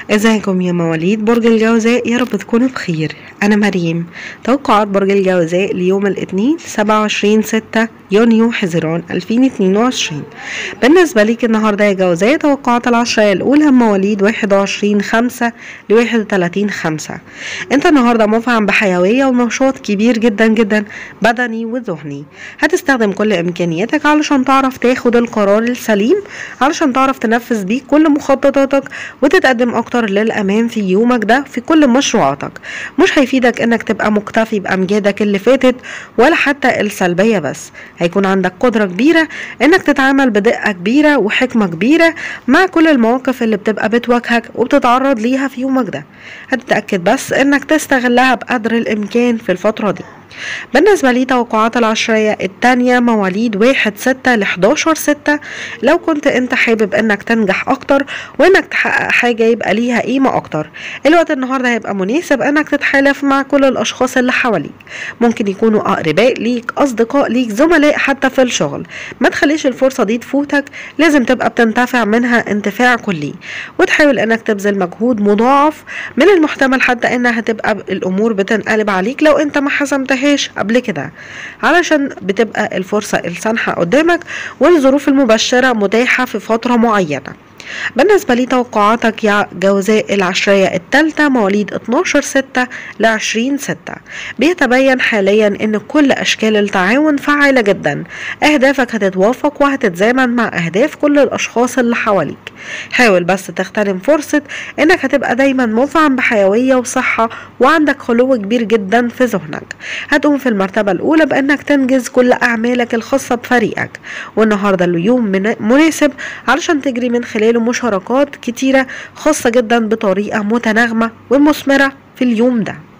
ازيكم يا مواليد برج الجوزاء يا رب تكونوا بخير انا مريم توقعات برج الجوزاء ليوم الاثنين 27 6 يونيو حزيران 2022 بالنسبة ليك النهاردة يا جوزاء توقعات العشرية الأولى مواليد 21 5 ل 31 5 انت النهاردة مفعم بحيوية ونشاط كبير جدا جدا بدني وذهني هتستخدم كل إمكانياتك علشان تعرف تاخد القرار السليم علشان تعرف تنفذ بيه كل مخططاتك وتتقدم أكتر للأمام في يومك ده في كل مشروعاتك مش هيفيدك إنك تبقى مكتفي بأمجادك اللي فاتت ولا حتى السلبية بس هيكون عندك قدرة كبيرة انك تتعامل بدقة كبيرة وحكمة كبيرة مع كل المواقف اللي بتبقى بتواجهك وبتتعرض ليها في يومك ده هتتأكد بس انك تستغلها بقدر الامكان في الفترة دي بالنسبة لي توقعات العشرية التانية مواليد واحد ستة لحداشر ستة لو كنت انت حابب انك تنجح اكتر وانك تحقق حاجة يبقى ليها قيمة اكتر الوقت النهاردة هيبقى مناسب انك تتحالف مع كل الاشخاص اللي حواليك ممكن يكونوا اقرباء ليك اصدقاء ليك زملاء حتى في الشغل ما تخليش الفرصة دي تفوتك لازم تبقى بتنتفع منها انتفاع كلي وتحاول انك تبذل مجهود مضاعف من المحتمل حتى انها تبقى الامور بتنقلب عليك لو انت ما حسمتهاش قبل كده علشان بتبقى الفرصة السانحة قدامك والظروف المبشرة متاحة في فترة معينة بالنسبة لي توقعاتك يا جوزاء العشرية التالتة مواليد 12 6 ل 20 6 بيتبين حاليا ان كل اشكال التعاون فعالة جدا اهدافك هتتوافق وهتتزامن مع اهداف كل الاشخاص اللي حواليك حاول بس تغتنم فرصة انك هتبقى دايما مفعم بحيوية وصحة وعندك خلو كبير جدا في ذهنك هتقوم في المرتبة الاولى بانك تنجز كل اعمالك الخاصة بفريقك والنهاردة اليوم مناسب علشان تجري من خلاله مشاركات كتيرة خاصة جدا بطريقة متناغمة ومثمرة في اليوم ده